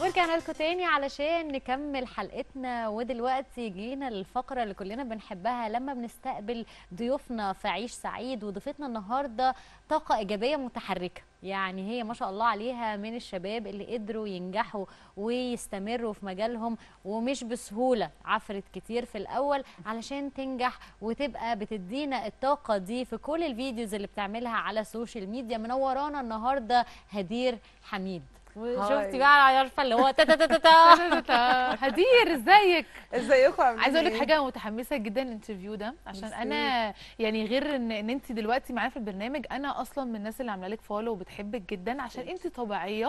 ورجعنا لكم تاني علشان نكمل حلقتنا ودلوقتي جينا للفقرة اللي كلنا بنحبها لما بنستقبل ضيوفنا في عيش سعيد وضيفتنا النهاردة طاقة إيجابية متحركة يعني هي ما شاء الله عليها من الشباب اللي قدروا ينجحوا ويستمروا في مجالهم ومش بسهولة عفرت كتير في الأول علشان تنجح وتبقى بتدينا الطاقة دي في كل الفيديوز اللي بتعملها على السوشيال ميديا منورانا النهاردة هدير حميد وشفتي هاي. بقى عارفه اللي هو تا تا تا تا تا. هدير ازيك ازيكم عاملين عايزه اقول لك إيه؟ حاجه متحمسه جدا الانترفيو ده عشان ميرسي. انا يعني غير ان ان انت دلوقتي معايا في البرنامج انا اصلا من الناس اللي عامله لك فولو وبتحبك جدا عشان انت طبيعيه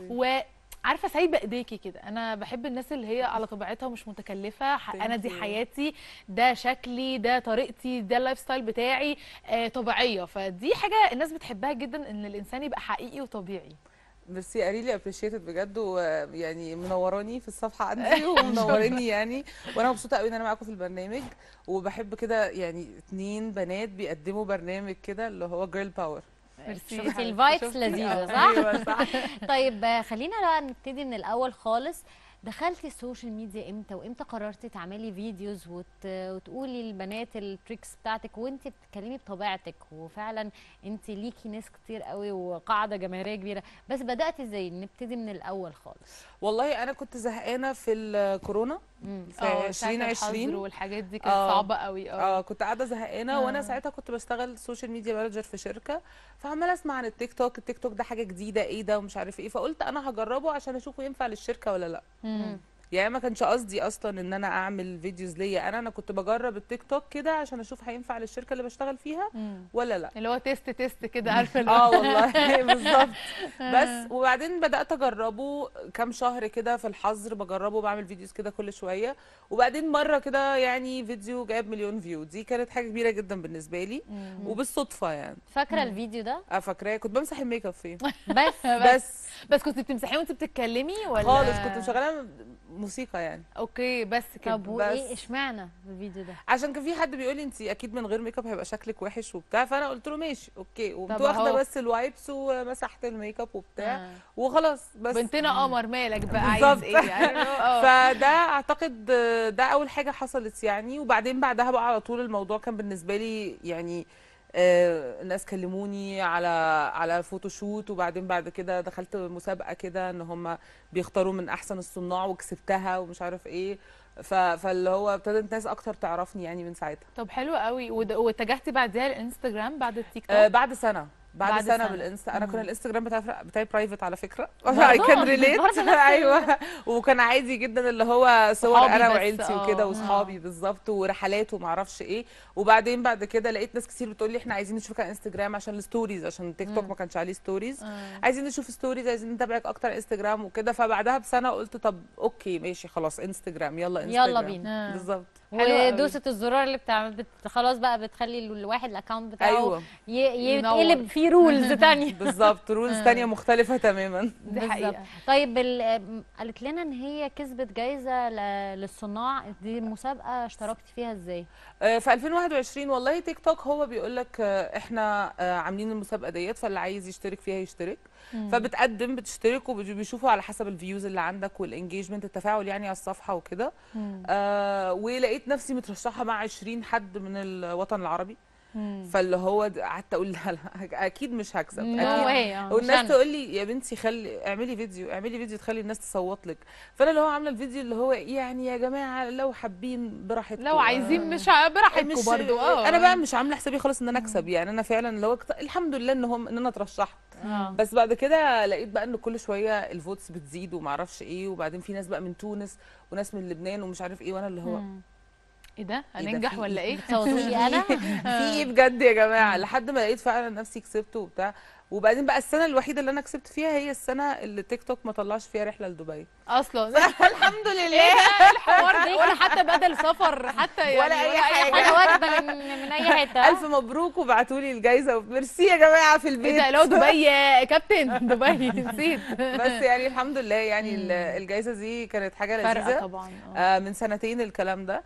وعارفه سايبه ايديكي كده انا بحب الناس اللي هي على طبيعتها ومش متكلفه ح- انا دي Thank you. حياتي ده شكلي ده طريقتي ده اللايف ستايل بتاعي آه طبيعيه فدي حاجه الناس بتحبها جدا ان الانسان يبقى حقيقي وطبيعي ميرسي اريلي ابريشيتد بجد ويعني منوراني في الصفحه عندي ومنوريني يعني وانا مبسوطه قوي ان انا معاكم في البرنامج وبحب كده يعني اتنين بنات بيقدموا برنامج كده اللي هو جيرل باور ميرسي شفتي حبيبتي، الفايبس شفتي؟ لذيذة آه. صح؟ ايوه صح طيب آه، خلينا بقى نبتدي من الاول خالص دخلتي السوشيال ميديا امتى وامتى قررتي تعملي فيديوز وت... وتقولي للبنات التريكس بتاعتك وانت بتتكلمي بطبيعتك وفعلا انت ليكي ناس كتير قوي وقاعده جماهيريه كبيره بس بداتي ازاي نبتدي من الاول خالص والله انا كنت زهقانه في الكورونا مم. في آه، ساعة الحظر 2020 والحاجات دي كانت آه. صعبه قوي اه كنت قاعده زهقانه آه. وانا ساعتها كنت بشتغل سوشيال ميديا مانجر في شركه فعماله اسمع عن التيك توك التيك توك ده حاجه جديده ايه ده ومش عارف ايه فقلت انا هجربه عشان اشوفه ينفع للشركه ولا لا مم. يعني ما كانش قصدي اصلا ان انا اعمل فيديوز ليا انا انا كنت بجرب التيك توك كده عشان اشوف هينفع للشركه اللي بشتغل فيها مم. ولا لا اللي هو تيست تيست كده عارفه اللي اه هو- والله بالظبط بس وبعدين بدات اجربه كام شهر كده في الحظر بجربه بعمل فيديوز كده كل شويه وبعدين مره كده يعني فيديو جايب مليون فيو دي كانت حاجه كبيره جدا بالنسبه لي مم. وبالصدفه يعني فاكره الفيديو ده اه فاكراه كنت بمسح الميك اب فيه بس بس بس كنت بتمسحيه وانت بتتكلمي ولا خالص كنت مشغله موسيقى يعني اوكي بس كده طب وايه بس. اشمعنى الفيديو ده عشان كان في حد بيقول لي انت اكيد من غير ميك اب هيبقى شكلك وحش وبتاع فانا قلت له ماشي اوكي وقمت طب واخده أهو. بس الوايبس ومسحت الميك اب وبتاع آه. وخلاص بس بنتنا قمر مالك بقى عايز بالظبط. ايه يعني اللي هو- اه فده اعتقد ده اول حاجه حصلت يعني وبعدين بعدها بقى على طول الموضوع كان بالنسبه لي يعني آه، الناس كلموني على على فوتوشوت وبعدين بعد كده دخلت مسابقه كده ان هم بيختاروا من احسن الصناع وكسبتها ومش عارف ايه ف- فاللي هو ابتدت ناس اكتر تعرفني يعني من ساعتها طب حلو قوي ود- واتجهتي بعديها الانستجرام بعد التيك توك آه بعد سنه بعد, بعد سنه, سنة. بالانستا انا مم. كان الانستجرام بتاعي بتاعي برايفت على فكره برضه؟ اي كان ريليت برضه نفس ايوه وكان عادي جدا اللي هو صور صحابي انا بس، وعيلتي آه. وكده آه. واصحابي بالظبط ورحلات وما اعرفش ايه وبعدين بعد كده لقيت ناس كتير بتقول لي احنا عايزين نشوفك على انستجرام عشان الستوريز عشان التيك توك مم. ما كانش عليه ستوريز آه. عايزين نشوف ستوريز عايزين نتابعك اكتر على انستجرام وكده فبعدها بسنه قلت طب اوكي ماشي خلاص انستجرام يلا انستجرام يلا بينا. آه. بالظبط حلو قوي. ودوسه الزرار اللي بتعمل بت... خلاص بقى بتخلي الواحد الاكونت بتاعه ايوه ي... ينور. يتقلب فيه رولز تانية بالظبط رولز تانية مختلفة تماما دي بالظبط. حقيقه طيب ال... قالت لنا ان هي كسبت جايزه ل... للصناع دي مسابقه اشتركتي فيها ازاي آه، في 2021 والله تيك توك هو بيقول لك آه، احنا آه، عاملين المسابقه ديت فاللي عايز يشترك فيها يشترك فبتقدم بتشترك وبيشوفوا على حسب الفيوز اللي عندك والانجيجمنت التفاعل يعني على الصفحه وكده آه ولقيت نفسي مترشحه مع 20 حد من الوطن العربي فاللي هو د- قعدت اقول لا لا اكيد مش هكسب نو اكيد واي والناس تقول لي يا بنتي خلي اعملي فيديو اعملي فيديو تخلي الناس تصوت لك فانا اللي هو عامله الفيديو اللي هو يعني يا جماعه لو حابين براحتكم لو عايزين مش ع- براحتكم مش برضو اه انا بقى مش عامله حسابي خالص ان انا اكسب يعني انا فعلا اللي هو كت- الحمد لله ان هم ان انا اترشحت آه. بس بعد كده لقيت بقى ان كل شويه الفوتس بتزيد وما اعرفش ايه وبعدين في ناس بقى من تونس وناس من لبنان ومش عارف ايه وانا اللي هو ايه ده إيه ده؟ هننجح في ولا إيه؟ ايه بتصوتولي انا في ايه بجد يا جماعه لحد ما لقيت فعلا نفسي كسبت وبتاع وبعدين بقى السنه الوحيده اللي انا كسبت فيها هي السنه اللي تيك توك ما طلعش فيها رحله لدبي اصلا الحمد ايه لله ده الحوار ده ولا حتى بدل سفر حتى يعني ولا أي حاجة. حاجه واجبه من من اي حته الف مبروك وبعتوا لي الجايزه ميرسي يا جماعه في ايه البيت ده لو دبي يا كابتن دبي نسيت بس يعني الحمد لله يعني ال- الجايزه دي كانت حاجه فرقه لذيذه طبعا آه. آه، من سنتين الكلام ده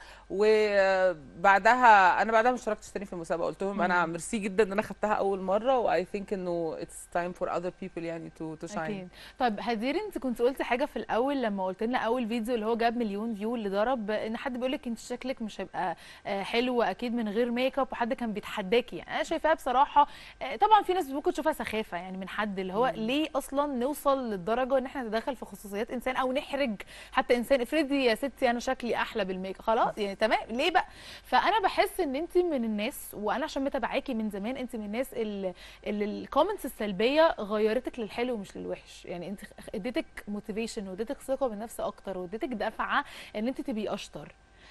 وبعدها انا بعدها ما اشتركتش تاني في المسابقه قلت لهم انا ميرسي جدا ان انا خدتها اول مره واي ثينك انه انه it's time for other people يعني to to shine اكيد طيب هدير انت كنت قلتي حاجه في الاول لما قلت لنا اول فيديو اللي هو جاب مليون فيو اللي ضرب ان حد بيقول لك انت شكلك مش هيبقى آه، حلو اكيد من غير ميك اب وحد كان بيتحداكي يعني انا شايفاها بصراحه آه، طبعا في ناس ممكن تشوفها سخافه يعني من حد اللي هو ليه اصلا نوصل للدرجه ان احنا نتدخل في خصوصيات انسان او نحرج حتى انسان افرضي يا ستي انا شكلي احلى بالميك اب خلاص يعني تمام ليه بقى فانا بحس ان انت من الناس وانا عشان متابعاكي من زمان انت من الناس اللي اللي الكومنتس السلبيه غيرتك للحلو مش للوحش يعني انت اديتك موتيفيشن واديتك ثقه بالنفس اكتر واديتك دفعه ان انت تبقي اشطر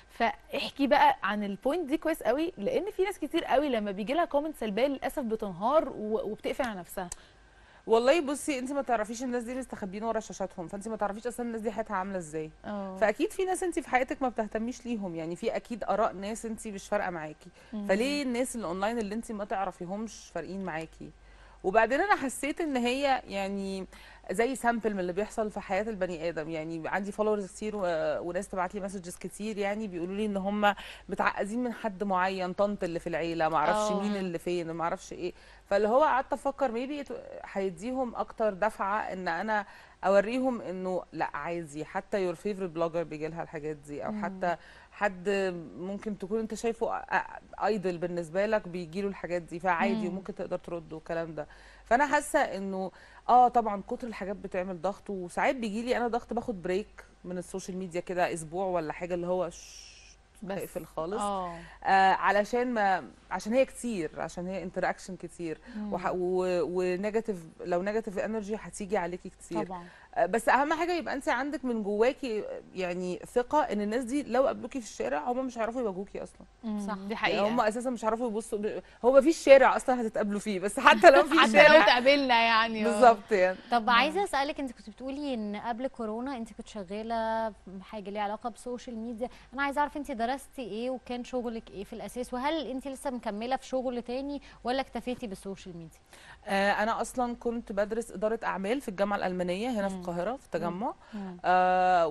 فاحكي بقى عن البوينت دي كويس قوي لان في ناس كتير قوي لما بيجي لها كومنت سلبيه للاسف بتنهار و- وبتقفل على نفسها والله بصي انت ما تعرفيش الناس دي مستخبيين ورا شاشاتهم فانت ما تعرفيش اصلا الناس دي حياتها عامله ازاي اه فاكيد في ناس انت في حياتك ما بتهتميش ليهم يعني في اكيد اراء ناس انت مش فارقه معاكي فليه الناس اللي اونلاين اللي انت ما تعرفيهمش فارقين معاكي وبعدين انا حسيت ان هي يعني زي سامبل من اللي بيحصل في حياه البني ادم يعني عندي فولورز كتير و... وناس تبعت لي مسجز كتير يعني بيقولوا لي ان هم متعقدين من حد معين طنط اللي في العيله ما اعرفش اه. مين اللي فين ما اعرفش ايه فاللي هو قعدت افكر ميبي هيديهم اكتر دفعه ان انا اوريهم انه لا عادي حتى يور فيفورت بلوجر بيجي لها الحاجات دي او حتى حد ممكن تكون انت شايفه ايدل بالنسبه لك بيجي له الحاجات دي فعادي مم. وممكن تقدر ترد والكلام ده فانا حاسه انه اه طبعا كتر الحاجات بتعمل ضغط وساعات بيجي لي انا ضغط باخد بريك من السوشيال ميديا كده اسبوع ولا حاجه اللي هو شش بس. اقفل خالص اه آه علشان ما عشان هي كتير عشان هي انتراكشن كتير وح- و- ونيجاتيف لو نيجاتيف انرجي هتيجي عليكي كتير طبعا آه، بس اهم حاجه يبقى انت عندك من جواكي يعني ثقه ان الناس دي لو قابلوكي في الشارع هم مش هيعرفوا يواجهوكي اصلا صح صح. دي يعني حقيقه هم اساسا مش هيعرفوا يبصوا ب... هو ما فيش شارع اصلا هتتقابلوا فيه بس حتى لو في حتى لو شارع تقابلنا يعني آه. بالظبط يعني طب عايزه اسالك انت كنت بتقولي ان قبل كورونا انت كنت شغاله في حاجه ليها علاقه بسوشيال ميديا انا عايزه اعرف انت درستي ايه وكان شغلك ايه في الاساس وهل انت لسه مكمله في شغل تاني ولا اكتفيتي بالسوشيال ميديا آه انا اصلا كنت بدرس اداره اعمال في الجامعه الالمانيه هنا في مم. القاهره في التجمع مم. آه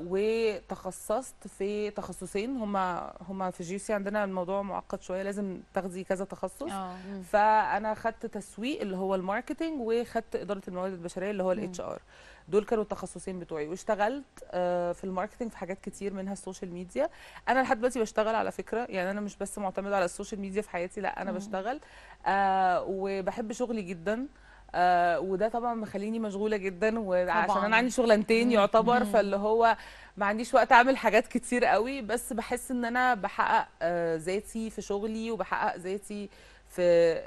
وتخصصت في تخصصين هما هما في جي سي عندنا الموضوع معقد شويه لازم تاخدي كذا تخصص اه فانا خدت تسويق اللي هو الماركتينج وخدت اداره الموارد البشريه اللي هو الاتش ار دول كانوا التخصصين بتوعي واشتغلت آه، في الماركتينج في حاجات كتير منها السوشيال ميديا انا لحد دلوقتي بشتغل على فكره يعني انا مش بس معتمده على السوشيال ميديا في حياتي لا انا مم. بشتغل آه، وبحب شغلي جدا آه وده طبعا مخليني مشغوله جدا وعشان طبعاً. انا عندي شغلانتين مم. يعتبر مم. فاللي هو ما عنديش وقت اعمل حاجات كتير قوي بس بحس ان انا بحقق آه ذاتي في شغلي وبحقق ذاتي في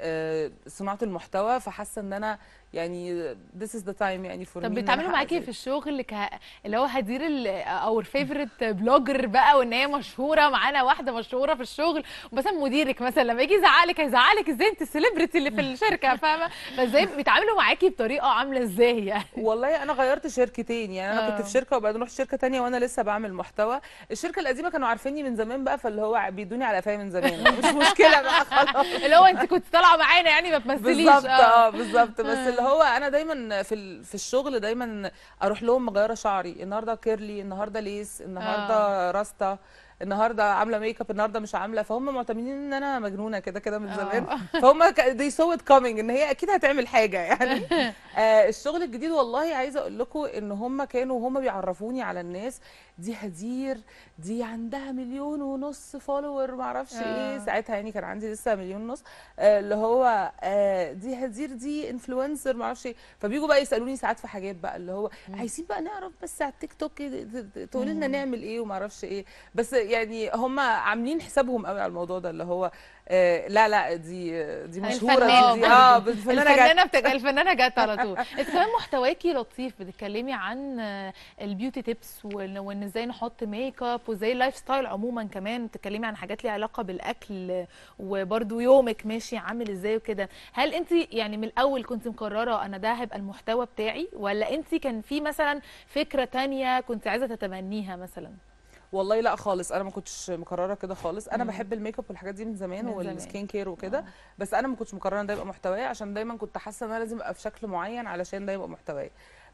آه صناعه المحتوى فحاسه ان انا يعني this is the time يعني for طب me إن أنا بيتعاملوا أحقق معاكي ذاتي. في الشغل ك... اللي هو هدير اور فيفورت بلوجر بقى وان هي مشهوره معانا واحده مشهوره في الشغل مثلا مديرك مثلا لما يجي يزعقلك هيزعقلك ازاي انت السليبرتي اللي في الشركه فاهمه فازاي بيتعاملوا معاكي بطريقه عامله ازاي يعني والله انا غيرت شركتين يعني انا كنت آه. في شركه وبعدين رحت شركه تانية وانا لسه بعمل محتوى الشركه القديمه كانوا عارفيني من زمان بقى فاللي هو بيدوني على قفايا من زمان مش مشكله بقى خلاص اللي هو انت كنت طالعه معانا يعني ما تمثليش بالظبط اه بالظبط بس آه. اللي هو انا دايما في ال- في الشغل دايما اروح لهم مغيره شعري النهارده كيرلي النهارده ليس النهارده راستا النهارده عامله ميك اب النهارده مش عامله فهم معتمدين ان انا مجنونه كده كده من آه. زمان فهم ك- they saw it coming ان هي اكيد هتعمل حاجه يعني آه الشغل الجديد والله عايزه اقول لكم ان هم كانوا هم بيعرفوني على الناس دي هدير دي عندها مليون ونص فولور ما اعرفش آه. ايه ساعتها يعني كان عندي لسه مليون ونص آه اللي هو آه دي هدير دي انفلونسر ما اعرفش ايه فبيجوا بقى يسالوني ساعات في حاجات بقى اللي هو عايزين بقى نعرف بس على التيك توك تقولي لنا مم. نعمل ايه وما اعرفش ايه بس يعني هم عاملين حسابهم قوي على الموضوع ده اللي هو آه لا لا دي دي مشهوره الفنانة. دي, دي اه الفنانه جت الفنانه بتك... الفنانه جت على طول انت كمان محتواكي لطيف بتتكلمي عن آه، البيوتي تيبس وان وإن ازاي نحط ميك اب وازاي اللايف ستايل عموما كمان بتتكلمي عن حاجات ليها علاقه بالاكل وبرده يومك ماشي عامل ازاي وكده هل انت يعني من الاول كنت مقرره انا ده هيبقى المحتوى بتاعي ولا انت كان في مثلا فكره تانية كنت عايزه تتبنيها مثلا والله لا خالص انا ما كنتش مقرره كده خالص انا مم. بحب الميك اب والحاجات دي من زمان من زمان. والسكين كير وكده آه. بس انا ما كنتش مقرره ان ده يبقى محتواي عشان دايما كنت حاسه ان انا لازم ابقى في شكل معين علشان ده يبقى محتواي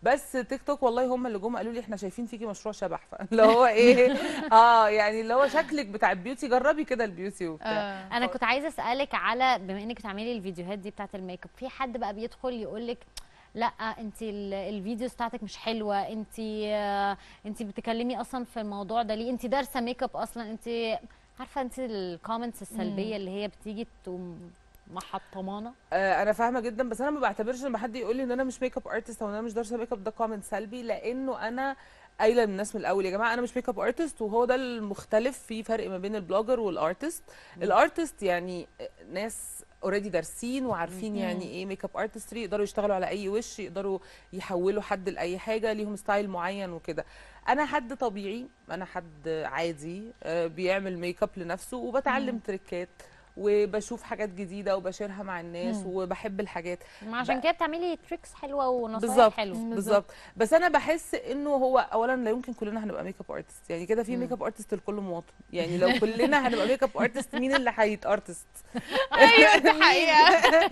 بس تيك توك والله هم اللي جم قالوا لي احنا شايفين فيكي مشروع شبح اللي هو ايه اه يعني اللي هو شكلك بتاع البيوتي جربي كده البيوتي وبتاع آه. انا كنت عايزه اسالك على بما انك بتعملي الفيديوهات دي بتاعت الميك اب في حد بقى بيدخل يقول لك لا انت الفيديوز بتاعتك مش حلوه انت انت بتكلمي اصلا في الموضوع ده ليه انت دارسه ميك اب اصلا انت عارفه انت الكومنتس السلبيه اللي هي بتيجي تقوم محطمانه آه، انا فاهمه جدا بس انا ما بعتبرش لما حد يقول لي ان انا مش ميك اب ارتست او ان انا مش دارسه ميك اب ده كومنت سلبي لانه انا قايله للناس من الاول يا جماعه انا مش ميك اب ارتست وهو ده المختلف في فرق ما بين البلوجر والارتست الارتست يعني ناس اوريدي دارسين وعارفين يعني ايه ميك اب ارتستري يقدروا يشتغلوا على اي وش يقدروا يحولوا حد لاي حاجه ليهم ستايل معين وكده انا حد طبيعي انا حد عادي آه، بيعمل ميك اب لنفسه وبتعلم تريكات وبشوف حاجات جديده وبشيرها مع الناس مم. وبحب الحاجات ما عشان كده بتعملي تريكس حلوه ونصايح بالظبط حلوه بالظبط بس انا بحس انه هو اولا لا يمكن كلنا هنبقى ميك اب ارتست يعني كده في مم. ميك اب ارتست لكل مواطن يعني لو كلنا هنبقى ميك اب ارتست مين اللي هيت ارتست ايوه دي حقيقه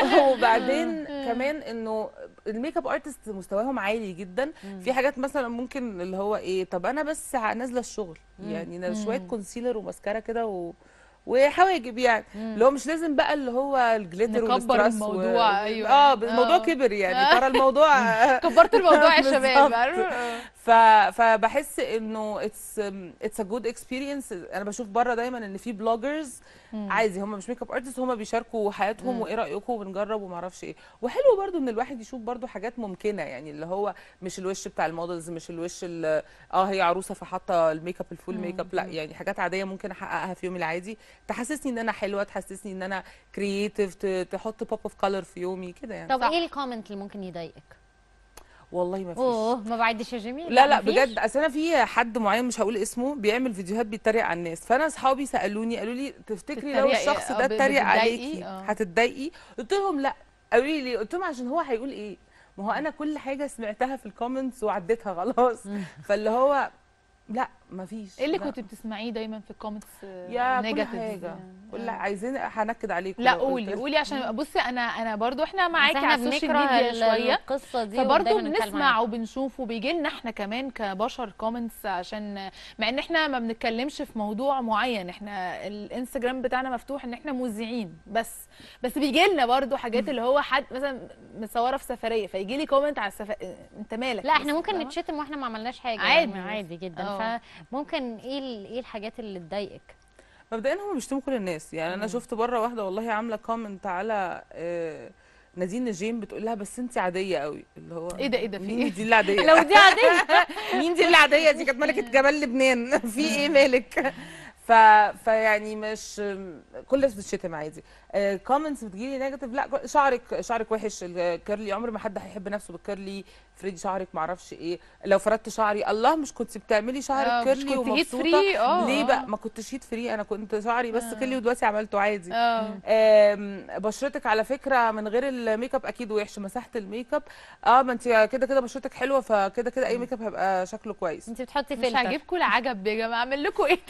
وبعدين كمان انه الميك اب ارتست مستواهم عالي جدا في حاجات مثلا ممكن اللي هو ايه طب انا بس نازله الشغل مم. يعني أنا شويه مم. كونسيلر وماسكارا كده و... وحواجب يعني اللي هو مش لازم بقى اللي هو الجليتر نكبر والستراس الموضوع، أيوة. اه الموضوع آه. كبر يعني ترى الموضوع كبرت الموضوع يا شباب بالظبط. عارفة؟ ف... فبحس انه اتس اتس ا جود اكسبيرينس انا بشوف بره دايما ان في بلوجرز مم. عادي هم مش ميك اب ارتست هم بيشاركوا حياتهم مم. وايه رايكم وبنجرب وما اعرفش ايه وحلو برضو ان الواحد يشوف برضو حاجات ممكنه يعني اللي هو مش الوش بتاع المودلز مش الوش ال- اه هي عروسه فحاطه الميك اب الفول مم. ميك اب لا مم. يعني حاجات عاديه ممكن احققها في يومي العادي تحسسني ان انا حلوه تحسسني ان انا كرييتيف تحط بوب اوف كولر في يومي كده يعني طب صح. ايه الكومنت اللي ممكن يضايقك والله ما فيش اوه ما بعدش يا جميل لا لا مفيش؟ بجد اصل انا في حد معين مش هقول اسمه بيعمل فيديوهات بيتريق على الناس فانا اصحابي سالوني قالوا لي تفتكري لو تتريقي- الشخص آه، ده ب- اتريق بتتضايقي؟ عليكي آه. هتتضايقي قلت لهم لا قالوا لي ليه قلت لهم عشان هو هيقول ايه ما هو انا كل حاجه سمعتها في الكومنتس وعديتها خلاص مم. فاللي هو لا مفيش ايه اللي لا. كنت بتسمعيه دايما في الكومنتس يا كل نيجاتيف حاجه كل آه. عايزين هنكد عليكم لا لو قلت قولي قولي عشان بصي انا انا برضو احنا بس معاكي احنا على السوشيال بنكره ميديا ال- شويه القصه دي فبرضه ودايما نتكلم بنسمع عنها. وبنشوف وبيجي لنا احنا كمان كبشر كومنتس عشان مع ان احنا ما بنتكلمش في موضوع معين احنا الانستجرام بتاعنا مفتوح ان احنا مذيعين بس بس بيجي لنا برضه حاجات اللي هو حد مثلا متصوره في سفريه فيجي لي كومنت على السفريه انت مالك لا بس، احنا ممكن فاهمة؟ نتشتم واحنا ما عملناش حاجه عادي. يعني عادي جدا اه. فممكن ايه ال- ايه الحاجات اللي تضايقك مبدئيا هم بيشتموا كل الناس يعني انا مم. شفت بره واحده والله عامله كومنت على آه، نادين نجيم بتقول لها بس انت عاديه قوي اللي هو ايه ده ايه ده في مين ايه دي اللي عاديه لو دي عاديه مين دي اللي عاديه دي كانت ملكه جبل لبنان في ايه مالك ف... فيعني مش كل الناس بتشتم عادي كومنتس بتجيلي نيجاتيف لا كل- شعرك شعرك وحش الكيرلي عمر ما حد هيحب نفسه بالكيرلي فريدي شعرك معرفش ايه لو فردت شعري الله مش كنت بتعملي آه، شعرك مش كيرلي كنت هيت ومبسوطه فري اه ليه آه. بقى ما كنتش هيت فري انا كنت شعري بس آه. كيرلي ودلوقتي عملته عادي اه آم، بشرتك على فكره من غير الميك اب اكيد وحش مسحت الميك اب اه ما انت كده كده بشرتك حلوه فكده كده اي ميك اب هيبقى شكله كويس انت بتحطي مش فلتر عاجبكم العجب يا جماعه اعمل لكم ايه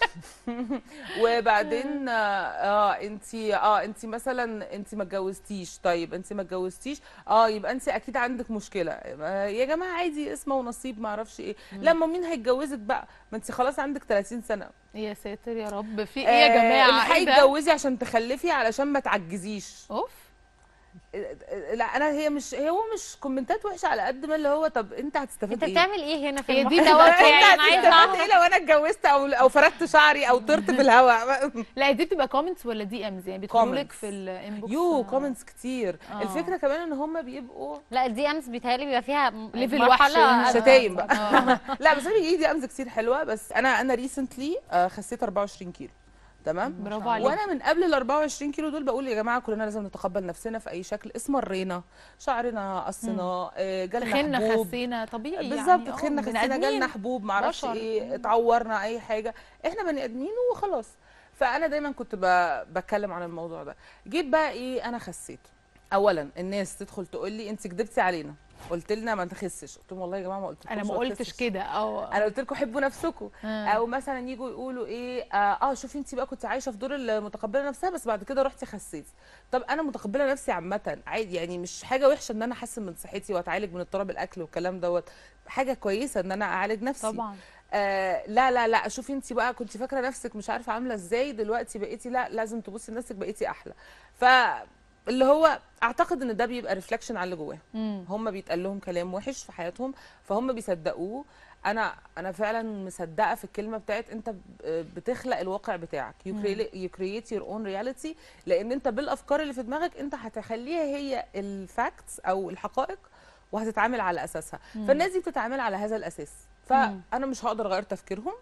وبعدين اه آه، انت اه انت مثلا انت ما اتجوزتيش طيب انت ما اتجوزتيش اه يبقى انت اكيد عندك مشكله آه، يا جماعه عادي اسمه ونصيب ما اعرفش ايه لما مين هيتجوزك بقى ما انت خلاص عندك 30 سنه يا ساتر يا رب في ايه يا جماعه الحقي ايه ده اتجوزي عشان تخلفي علشان ما تعجزيش اوف لا انا هي مش هي هو مش كومنتات وحشه على قد ما اللي هو طب انت هتستفاد انت ايه بتعمل ايه هنا في هي دي المحتوى بتبقى- بتاعي انت انا عايزه هتستفاد اعرف ايه لو انا اتجوزت او او فردت شعري او طرت في الهواء لا دي بتبقى كومنتس ولا دي امز يعني بيدخلوا لك Comments. في الانبوكس يو كومنتس كتير آه. الفكره كمان ان هم بيبقوا لا الدي امز بيتهيألي بيبقى فيها م- ليفل مرحلة وحش. أدنى. شتايم بقى. اه لا بس انا بيجي لي امز كتير حلوه بس انا انا ريسنتلي خسيت 24 كيلو تمام برافو عليك وانا من قبل ال 24 كيلو دول بقول يا جماعه كلنا لازم نتقبل نفسنا في اي شكل اسمرينا شعرنا قصنا آه، جالنا خنا حبوب خسينا طبيعي بالظبط يعني اه، خنا بني خسينا آدمين. جالنا حبوب معرفش بشر. ايه اتعورنا اي حاجه احنا بني ادمين وخلاص فانا دايما كنت ب- بتكلم عن الموضوع ده جيت بقى ايه انا خسيت اولا الناس تدخل تقول لي انت كدبتي علينا قلت لنا ما نخسش قلت لهم والله يا جماعه ما قلت انا ما قلتش كده او انا قلت لكم حبوا نفسكم آه. او مثلا يجوا يقولوا ايه اه, آه شوفي انت بقى كنت عايشه في دور المتقبله نفسها بس بعد كده رحتي خسيتي طب انا متقبله نفسي عامه عادي يعني مش حاجه وحشه ان انا احسن من صحتي واتعالج من اضطراب الاكل والكلام دوت حاجه كويسه ان انا اعالج نفسي طبعا آه لا لا لا شوفي انت بقى كنت فاكره نفسك مش عارفه عامله ازاي دلوقتي بقيتي لا لازم تبصي لنفسك بقيتي احلى ف اللي هو اعتقد ان ده بيبقى ريفلكشن على اللي جواهم مم. هم بيتقال لهم كلام وحش في حياتهم فهم بيصدقوه انا انا فعلا مصدقه في الكلمه بتاعت انت ب- بتخلق الواقع بتاعك you create, you create your own reality لان انت بالافكار اللي في دماغك انت هتخليها هي الفاكتس او الحقائق وهتتعامل على اساسها فالناس دي بتتعامل على هذا الاساس فانا مش هقدر اغير تفكيرهم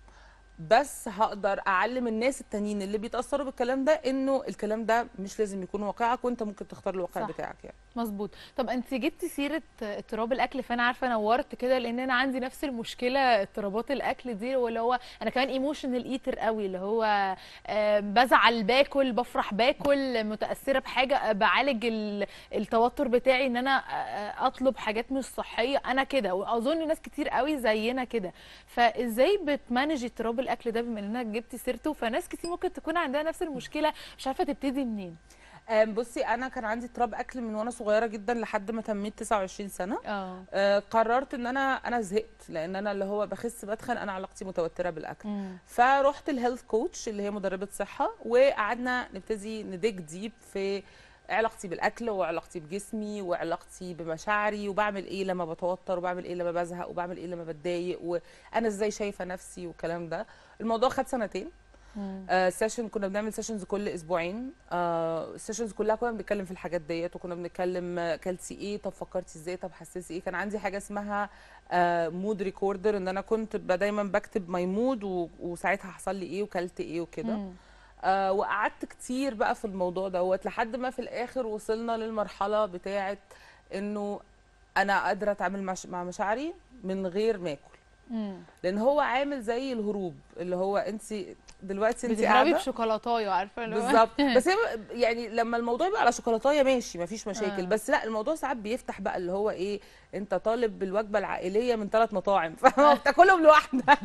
بس هقدر اعلم الناس التانيين اللي بيتاثروا بالكلام ده انه الكلام ده مش لازم يكون واقعك وانت ممكن تختار الواقع صح. بتاعك يعني مظبوط طب انت جبتي سيره اضطراب الاكل فانا عارفه نورت كده لان انا عندي نفس المشكله اضطرابات الاكل دي واللي هو انا كمان ايموشنال ايتر قوي اللي هو آه، بزعل باكل بفرح باكل متاثره بحاجه آه، بعالج ال- التوتر بتاعي ان انا آه، اطلب حاجات مش صحيه انا كده واظن ناس كتير قوي زينا كده فازاي بتمانج اضطراب الاكل ده بما انك جبتي سيرته فناس كتير ممكن تكون عندها نفس المشكله مش عارفه تبتدي منين آم، بصي انا كان عندي اضطراب اكل من وانا صغيره جدا لحد ما تميت 29 سنه اه آه، قررت ان انا انا زهقت لان انا اللي هو بخس بدخن انا علاقتي متوتره بالاكل فرحت الهيلث كوتش اللي هي مدربه صحه وقعدنا نبتدي نديك ديب في علاقتي بالاكل وعلاقتي بجسمي وعلاقتي بمشاعري وبعمل ايه لما بتوتر وبعمل ايه لما بزهق وبعمل ايه لما بتضايق وانا ازاي شايفه نفسي والكلام ده الموضوع خد سنتين آه سيشن كنا بنعمل سيشنز كل اسبوعين آه السيشنز كلها كنا بنتكلم في الحاجات ديت وكنا بنتكلم آه، كلتي ايه طب فكرتي ازاي طب حسيتي ايه كان عندي حاجه اسمها آه مود ريكوردر ان انا كنت ب- دايما بكتب ماي مود و- وساعتها حصل لي ايه وكلت ايه وكده آه وقعدت كتير بقى في الموضوع دوت لحد ما في الاخر وصلنا للمرحله بتاعه انه انا قادره اتعامل مع ش- مع مشاعري من غير ما اكل لان هو عامل زي الهروب اللي هو انت دلوقتي انت بتهربي قاعده بشوكولاتايه عارفه اللي هو- بالظبط بس هي يعني لما الموضوع يبقى على شوكولاتايه ماشي مفيش مشاكل آه. بس لا الموضوع ساعات بيفتح بقى اللي هو ايه انت طالب بالوجبه العائليه من ثلاث مطاعم فبتاكلهم لوحدك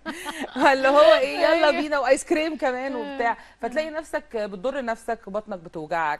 اللي هو ايه يلا بينا وايس كريم كمان وبتاع فتلاقي نفسك بتضر نفسك بطنك بتوجعك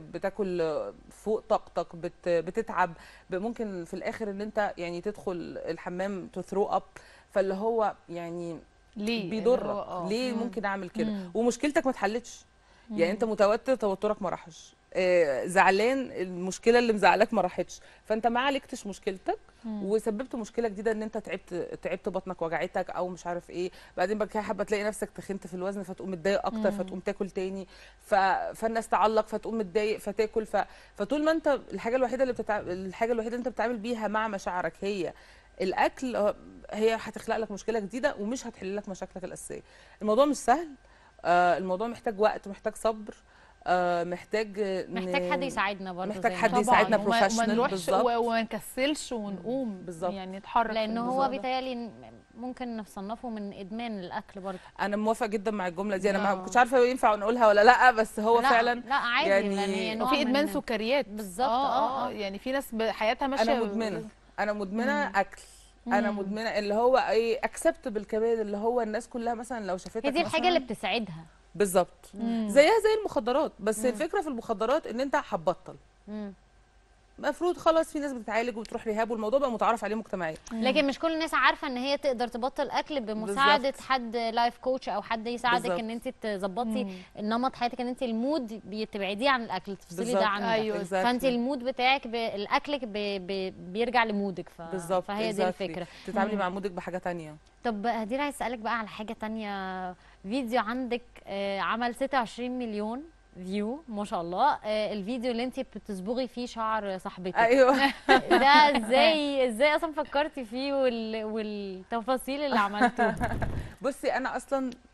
بتاكل فوق طاقتك بت بتتعب ممكن في الاخر ان انت يعني تدخل الحمام تثرو اب فاللي هو يعني ليه بيضرك اللي هو آه. ليه مم. ممكن اعمل كده مم. ومشكلتك ما اتحلتش يعني انت متوتر توترك ما راحش آه، زعلان المشكله اللي مزعلاك ما راحتش فانت ما عالجتش مشكلتك وسببت مشكله جديده ان انت تعبت تعبت بطنك وجعتك او مش عارف ايه بعدين بقى كده حابه تلاقي نفسك تخنت في الوزن فتقوم متضايق اكتر فتقوم تاكل تاني ف... فالناس تعلق فتقوم متضايق فتاكل ف... فطول ما انت الحاجه الوحيده اللي بتتع... الحاجه الوحيده اللي انت بتتعامل بيها مع مشاعرك هي الاكل آه، هي هتخلق لك مشكله جديده ومش هتحل لك مشاكلك الاساسيه الموضوع مش سهل آه، الموضوع محتاج وقت محتاج صبر آه، محتاج ن- محتاج حد يساعدنا برضه محتاج زي ما حد انت يساعدنا طبعاً، وما- وما professional نروحش بالظبط. و- وما نكسلش ونقوم بالظبط. يعني نتحرك لان في هو الموضوع ده. بيتهيألي ممكن نصنفه من ادمان الاكل برضه انا موافقه جدا مع الجمله دي انا ما آه. كنتش عارفه ينفع نقولها ولا لا بس هو لا فعلا لا عادي يعني- يعني, هي نوع وفي ادمان من- سكريات بالظبط، آه, آه، اه آه. يعني في ناس ب- حياتها ماشيه انا مدمنه انا مدمنه مم. اكل انا مم. مدمنه اللي هو ايه اكسبتبل كمان اللي هو الناس كلها مثلا لو شافتك هي دي الحاجه مثلاً- اللي بتساعدها بالظبط مم. زيها زي المخدرات بس الفكره في المخدرات ان انت هتبطل مم. المفروض خلاص في ناس بتتعالج وبتروح ريهاب والموضوع بقى متعارف عليه مجتمعيا لكن مش كل الناس عارفه ان هي تقدر تبطل اكل بمساعده بالظبط. حد لايف كوتش او حد يساعدك بالظبط. ان انت تظبطي مم. نمط حياتك ان انت المود بي- تبعديه عن الاكل تفصلي بالظبط. ده عن ده أيوة. Exactly. فانت المود بتاعك ب... الاكلك ب... ب... بيرجع لمودك ف... بالظبط فهي دي exactly. الفكره تتعاملي مع مودك بحاجه تانية طب هدير عايز اسالك بقى على حاجه تانية فيديو عندك آه، عمل 26 مليون فيو ما شاء الله آه، الفيديو اللي انت بتصبغي فيه شعر صاحبتك ايوه ده ازاي ازاي اصلا فكرتي فيه وال... والتفاصيل اللي عملتوها بصي انا اصلا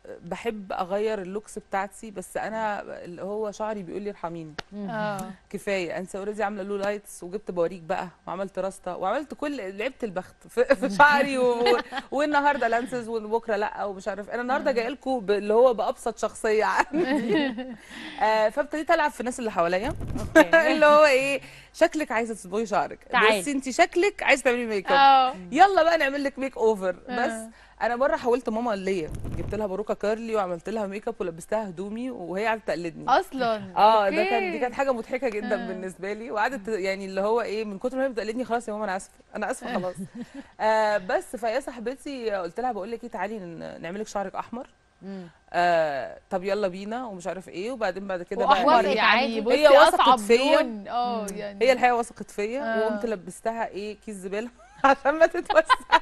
بحب اغير اللوكس بتاعتي بس انا اللي هو شعري بيقول لي ارحميني اه كفايه انت اوريدي عامله له لايتس وجبت بواريك بقى وعملت راستا وعملت كل لعبت البخت في, في شعري و... والنهارده لانسز وبكره لا ومش عارف انا النهارده جايه لكم اللي هو بابسط شخصيه عندي آه فابتديت العب في الناس اللي حواليا أوكي. اللي هو ايه شكلك عايزه تصبغي شعرك تعالي. بس انت شكلك عايزه تعملي ميك اب اه يلا بقى نعمل لك ميك اوفر بس آه. انا مره حولت ماما ليا جبت لها باروكه كارلي وعملت لها ميك اب ولبستها هدومي وهي قاعده تقلدني اصلا اه ده أوكي. كان دي كانت حاجه مضحكه جدا آه. بالنسبه لي وقعدت يعني اللي هو ايه من كتر ما هي بتقلدني خلاص يا ماما انا اسفه انا اسفه خلاص آه بس فهي صاحبتي قلت لها بقول لك ايه تعالي ن- نعمل لك شعرك احمر مم. آه طب يلا بينا ومش عارف ايه وبعدين بعد كده بقى واحمر وافقت يعني عادي. بصي هي وثقت اصعب فيا. لون اه يعني هي الحقيقه وثقت فيا آه. وقمت لبستها ايه كيس زباله عشان ما تتوسعش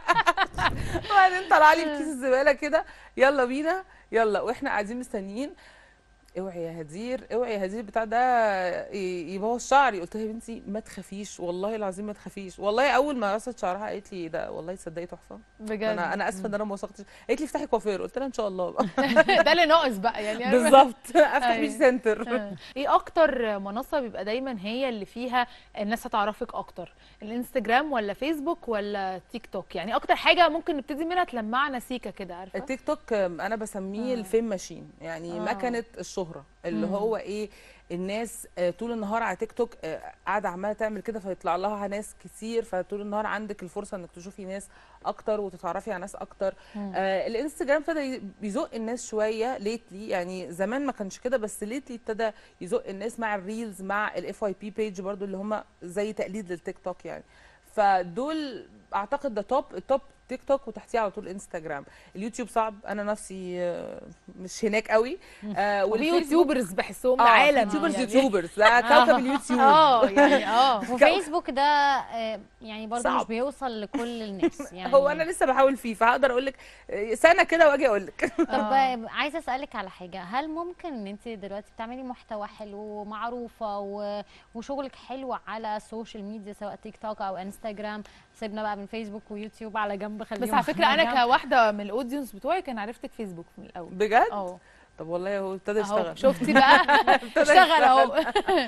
وبعدين طلع لي بكيس الزباله كده يلا بينا يلا واحنا قاعدين مستنيين اوعي يا هدير اوعي يا هدير بتاع ده ي- يبوظ شعري قلت لها يا بنتي ما تخافيش والله العظيم ما تخافيش والله اول ما قصت شعرها قالت لي ده والله تصدقي تحفه بجد انا انا اسفه ان انا ما وثقتش قالت لي افتحي كوافير قلت لها ان شاء الله بقى ده اللي ناقص بقى يعني عارفة؟ بالظبط افتح أيوة. بيوتي سنتر آه. ايه اكتر منصه بيبقى دايما هي اللي فيها الناس هتعرفك اكتر الانستجرام ولا فيسبوك ولا تيك توك يعني اكتر حاجه ممكن نبتدي منها تلمعنا سيكه كده عارفه التيك توك آم، انا بسميه آه. الفيم ماشين يعني آه. مكنه الشهره اللي مم. هو ايه الناس آه، طول النهار على تيك توك آه، قاعده عماله تعمل كده فيطلع لها ناس كتير فطول النهار عندك الفرصه انك تشوفي ناس اكتر وتتعرفي على ناس اكتر مم. آه الانستجرام ابتدى بيزق الناس شويه ليتلي يعني زمان ما كانش كده بس ليتلي ابتدى يزق الناس مع الريلز مع الاف واي بي بيج برضو اللي هم زي تقليد للتيك توك يعني فدول اعتقد ده توب التوب تيك توك وتحتيه على طول انستجرام اليوتيوب صعب انا نفسي آه، مش هناك قوي آه وفي والفيسبوك- يوتيوبرز بحسهم اه عالم يوتيوبرز يعني. يوتيوبرز ده كوكب اليوتيوب اه يعني اه وفيسبوك ده آه، يعني برضه مش صعب. بيوصل لكل الناس يعني هو انا لسه بحاول فيه فهقدر اقول لك سنه كده واجي اقول لك طب آه. آه، عايزه اسالك على حاجه هل ممكن ان انت دلوقتي بتعملي محتوى حلو ومعروفه و... وشغلك حلو على السوشيال ميديا سواء تيك توك او انستجرام سيبنا بقى من فيسبوك ويوتيوب على جنب خليهم بس على فكره على انا جنب. كواحده من الاودينس بتوعي كان عرفتك فيسبوك من الاول بجد اه طب والله هو ابتدى اهو يشتغل شفتي بقى اشتغل اهو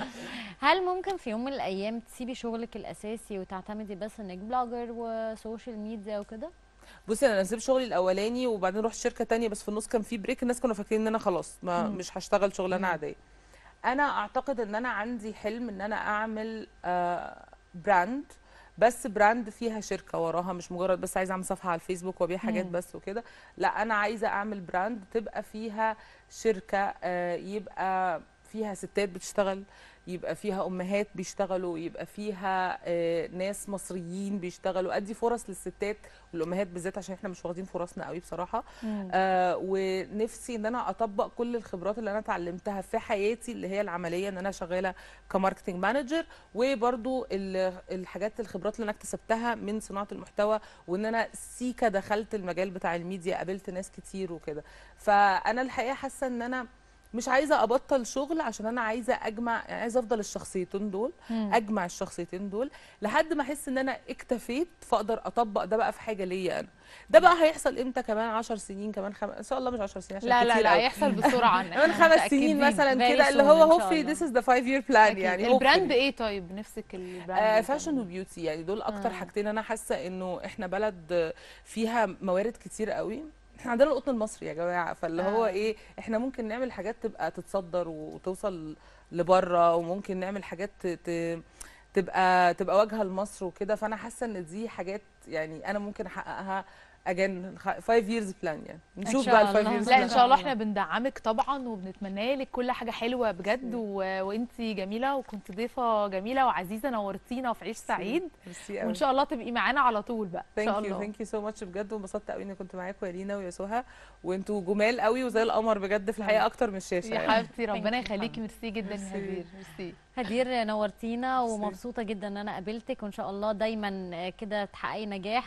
هل ممكن في يوم من الايام تسيبي شغلك الاساسي وتعتمدي بس انك بلوجر وسوشيال ميديا وكده بصي انا سبت شغلي الاولاني وبعدين رحت شركه تانية بس في النص كان في بريك الناس كانوا فاكرين ان انا خلاص ما مم. مش هشتغل شغلانه مم. عاديه انا اعتقد ان انا عندي حلم ان انا اعمل آه براند بس براند فيها شركه وراها مش مجرد بس عايزه اعمل صفحه على الفيسبوك وابيع حاجات مم. بس وكده لا انا عايزه اعمل براند تبقى فيها شركه آه يبقى فيها ستات بتشتغل يبقى فيها امهات بيشتغلوا يبقى فيها آه، ناس مصريين بيشتغلوا ادي فرص للستات والامهات بالذات عشان احنا مش واخدين فرصنا قوي بصراحه آه ونفسي ان انا اطبق كل الخبرات اللي انا اتعلمتها في حياتي اللي هي العمليه ان انا شغاله كماركتنج مانجر وبرضو ال- الحاجات الخبرات اللي انا اكتسبتها من صناعه المحتوى وان انا سيكا دخلت المجال بتاع الميديا قابلت ناس كتير وكده فانا الحقيقه حاسه ان انا مش عايزه ابطل شغل عشان انا عايزه اجمع يعني عايزه افضل الشخصيتين دول مم. اجمع الشخصيتين دول لحد ما احس ان انا اكتفيت فاقدر اطبق ده بقى في حاجه ليا انا ده بقى هيحصل امتى كمان 10 سنين كمان خم... ان شاء الله مش 10 سنين عشان لا لا كتير لا قوي. هيحصل بسرعه إن كمان إحنا خمس متأكدين. سنين مثلا Very كده اللي soon هو إن شاء هوفلي الله. ذيس از ذا 5 يير بلان أكيد. يعني البراند hopefully. ايه طيب نفسك البراند آه إيه فاشن تعمليه؟ وبيوتي يعني دول اكتر آه. حاجتين انا حاسه انه احنا بلد فيها موارد كتير قوي احنا عندنا القطن المصري يا جماعه فاللي هو آه. ايه احنا ممكن نعمل حاجات تبقى تتصدر وتوصل لبره وممكن نعمل حاجات ت- ت- تبقى تبقى واجهه لمصر وكده فانا حاسه ان دي حاجات يعني انا ممكن احققها اجين 5 ييرز بلان يعني نشوف شاء بقى ال 5 الله. ييرز لا ان شاء الله الله. احنا بندعمك طبعا وبنتمنى لك كل حاجه حلوه بجد و... وانتي جميله وكنت ضيفه جميله وعزيزه نورتينا وفي عيش سعيد وان شاء الله تبقي معانا على طول بقى ان ثانك شاء يو الله ثانك يو سو ماتش بجد وانبسطت قوي اني كنت معاكم يا لينا ويا سهى وانتوا جمال قوي وزي القمر بجد في الحقيقه اكتر من الشاشه يا يعني. حبيبتي Thank ربنا you يخليكي حبيبتي. ميرسي جدا يا ميرسي. هدير ميرسي هدير نورتينا ميرسي. ومبسوطه جدا ان انا قابلتك وان شاء الله دايما كده تحققي نجاح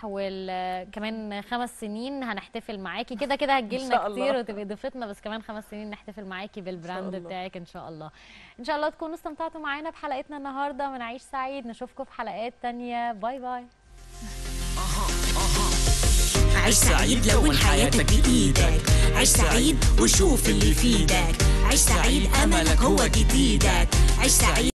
وكمان خمس سنين هنحتفل معاكي كده كده إن هتجيلنا شاء الله. كتير وتبقي ضيفتنا بس كمان خمس سنين نحتفل معاكي بالبراند الله. بتاعك ان شاء الله ان شاء الله تكونوا استمتعتوا معانا بحلقتنا النهارده من عيش سعيد نشوفكم في حلقات تانية باي باي عيش سعيد لون حياتك بإيدك عيش سعيد وشوف اللي يفيدك عيش سعيد أملك هو جديدك عيش سعيد